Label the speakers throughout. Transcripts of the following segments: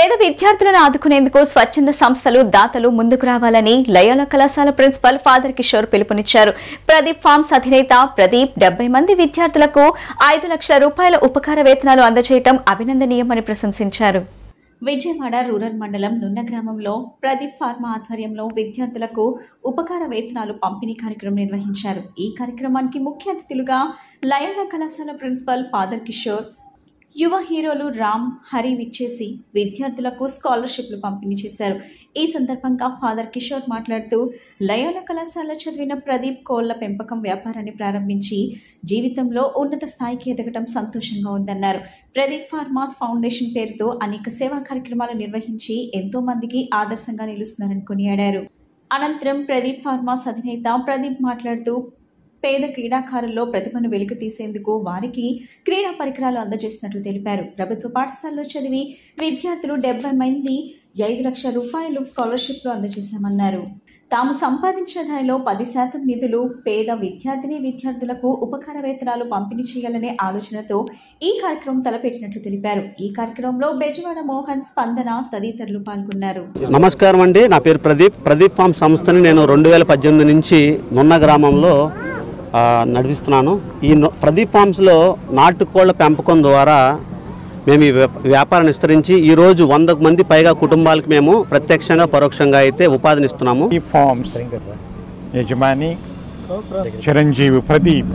Speaker 1: పేద విద్యార్థులను ఆదుకునేందుకు స్వచ్ఛంద సంస్థలు దాతలు ముందుకు రావాలని లయోలా కళాశాల ప్రిన్సిపల్ ఫాదర్ కిషోర్ పిలుపునిచ్చారు ప్రదీప్ ఫార్మ్స్ అధినేత ప్రదీప్ డెబ్బై మంది విద్యార్థులకు ఐదు లక్షల రూపాయల ఉపకార వేతనాలు అందజేయటం అభినందనీయమని ప్రశంసించారు విజయవాడ రూరల్ మండలం నున్న గ్రామంలో ప్రదీప్ ఫార్మా ఆధ్వర్యంలో విద్యార్థులకు ఉపకార వేతనాలు పంపిణీ కార్యక్రమం నిర్వహించారు ఈ కార్యక్రమానికి ముఖ్య అతిథులుగా లయోలా కళాశాల ప్రిన్సిపల్ ఫాదర్ కిషోర్ యువ హీరోలు రామ్ హరి విచ్చేసి విద్యార్థులకు స్కాలర్షిప్లు పంపిణీ చేశారు ఈ సందర్భంగా ఫాదర్ కిషోర్ మాట్లాడుతూ లయోల కళాశాల చదివిన ప్రదీప్ కోళ్ల పెంపకం వ్యాపారాన్ని ప్రారంభించి జీవితంలో ఉన్నత స్థాయికి ఎదగటం సంతోషంగా ఉందన్నారు ప్రదీప్ ఫార్మాస్ ఫౌండేషన్ పేరుతో అనేక సేవా కార్యక్రమాలు నిర్వహించి ఎంతో మందికి ఆదర్శంగా నిలుస్తున్నారని కొనియాడారు అనంతరం ప్రదీప్ ఫార్మాస్ అధినేత ప్రదీప్ మాట్లాడుతూ పేద క్రీడాకారుల్లో ప్రతిభను వెలుగు తీసేందుకు వారికి క్రీడా పరికరాలు అందజేసినట్లు తెలిపారు ప్రభుత్వ పాఠశాలలో చదివి విద్యార్థులు డెబ్బై మంది ఐదు లక్షల రూపాయలు స్కాలర్షిప్లు అందజేశామన్నారు తాము సంపాదించిన దానిలో పది శాతం నిధులు పేద విద్యార్థిని విద్యార్థులకు ఉపకార వేతనాలు పంపిణీ చేయాలనే ఆలోచనతో ఈ కార్యక్రమం తలపెట్టినట్లు తెలిపారు ఈ కార్యక్రమంలో బెజవాడ మోహన్ స్పందన తదితరులు పాల్గొన్నారు
Speaker 2: నమస్కారం అండి నా పేరు ప్రదీప్ ప్రదీప్ ఫార్మ్ సంస్థని నేను రెండు వేల పద్దెనిమిది నుంచి నున్న గ్రామంలో ఆ, నడిపిస్తున్నాను ఈ నొ- ప్రదీప్ ఫార్మ్స్లో నాటుకోళ్ల పెంపకం ద్వారా మేము ఈ వ్యాప- వ్యాపారాన్ని విస్తరించి ఈరోజు వందకు మంది పైగా కుటుంబాలకు మేము ప్రత్యక్షంగా పరోక్షంగా అయితే ఉపాధినిస్తున్నాము
Speaker 3: ఈ ఫార్మ్స్ యజమాని చిరంజీవి ప్రదీప్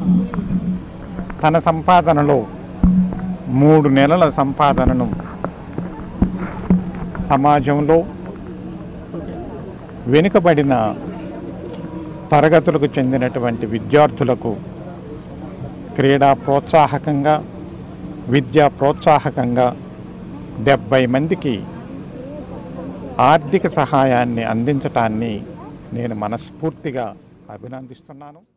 Speaker 3: తన సంపాదనలో మూడు నెలల సంపాదనను సమాజంలో వెనుకబడిన తరగతులకు చెందినటువంటి విద్యార్థులకు క్రీడా ప్రోత్సాహకంగా విద్యా ప్రోత్సాహకంగా డెబ్బై మందికి ఆర్థిక సహాయాన్ని అందించటాన్ని నేను మనస్ఫూర్తిగా అభినందిస్తున్నాను